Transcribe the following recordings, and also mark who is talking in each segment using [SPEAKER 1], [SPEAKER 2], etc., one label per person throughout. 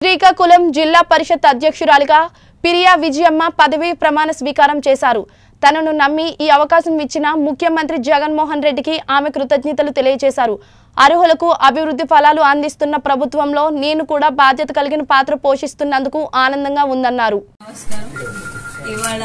[SPEAKER 1] శ్రీకాకుళం జిల్లా పరిషత్ అధ్యక్షురాలిగా పిరియా విజయమ్మ పదవీ ప్రమాణ స్వీకారం చేశారు తనను నమ్మి ఈ అవకాశం ఇచ్చిన ముఖ్యమంత్రి జగన్మోహన్ రెడ్డికి ఆమె కృతజ్ఞతలు తెలియజేశారు అర్హులకు అభివృద్ధి ఫలాలు అందిస్తున్న ప్రభుత్వంలో నేను కూడా బాధ్యత కలిగిన పాత్ర పోషిస్తున్నందుకు ఆనందంగా ఉందన్నారు
[SPEAKER 2] నమస్కారం ఇవాళ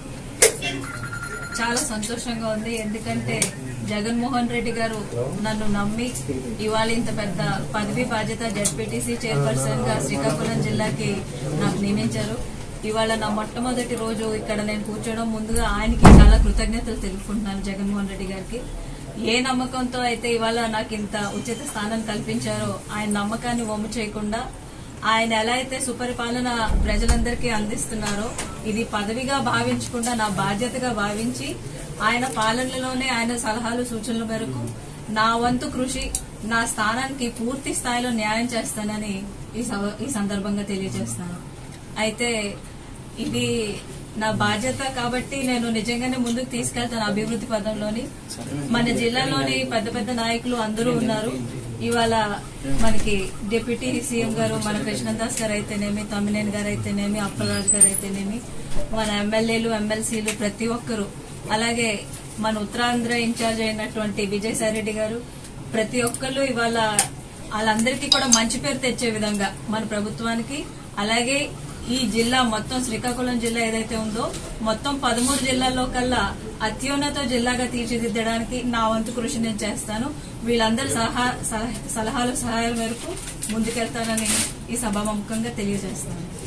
[SPEAKER 2] చాలా సంతోషంగా ఉంది ఎందుకంటే జగన్మోహన్ రెడ్డి గారు నన్ను నమ్మి ఇవాళ ఇంత పెద్ద పదవి బాధ్యత జడ్పీటీసీ చైర్పర్సన్ గా శ్రీకాకుళం జిల్లాకి నాకు నియమించారు ఇవాళ నా మొట్టమొదటి రోజు ఇక్కడ నేను కూర్చోవడం ముందుగా ఆయనకి చాలా కృతజ్ఞతలు తెలుపుకుంటున్నాను జగన్మోహన్ రెడ్డి గారికి ఏ నమ్మకంతో అయితే ఇవాళ నాకు ఇంత ఉచిత స్థానం కల్పించారో ఆయన నమ్మకాన్ని వమ్ము చేయకుండా ఆయన ఎలా అయితే సుపరిపాలన ప్రజలందరికీ అందిస్తున్నారో ఇది పదవిగా భావించకుండా నా బాధ్యతగా భావించి ఆయన పాలనలోనే ఆయన సలహాలు సూచనల మేరకు నా వంతు కృషి నా స్థానానికి పూర్తి స్థాయిలో న్యాయం చేస్తానని ఈ సవ- ఈ సందర్భంగా తెలియజేస్తాను అయితే ఇది నా బాధ్యత కాబట్టి నేను నిజంగానే ముందుకు తీసుకెళ్తాను అభివృద్ధి పదంలోని మన జిల్లాలోని పెద్ద పెద్ద నాయకులు అందరూ ఉన్నారు ఇవాళ మనకి డిప్యూటీ సీఎం గారు మన కృష్ణదాస్ గారు అయితేనేమి తమ్మినేని గారు అయితేనేమి అప్పలరాజు గారు అయితేనేమి మన ఎమ్మెల్యేలు ఎమ్మెల్సీలు ప్రతి ఒక్కరు అలాగే మన ఉత్తరాంధ్ర ఇన్ఛార్జ్ అయినటువంటి విజయసాయి రెడ్డి గారు ప్రతి ఒక్కళ్ళు ఇవాళ వాళ్ళందరికీ కూడా మంచి పేరు తెచ్చే విధంగా మన ప్రభుత్వానికి అలాగే ఈ జిల్లా మొత్తం శ్రీకాకుళం జిల్లా ఏదైతే ఉందో మొత్తం పదమూడు జిల్లాల్లో కల్లా అత్యున్నత జిల్లాగా తీర్చిదిద్దడానికి నా వంతు కృషి నేను చేస్తాను వీళ్ళందరి సహా సలహా- సలహాలు సహాయాల మేరకు ముందుకెళ్తానని ఈ సభాముఖంగా తెలియజేస్తాను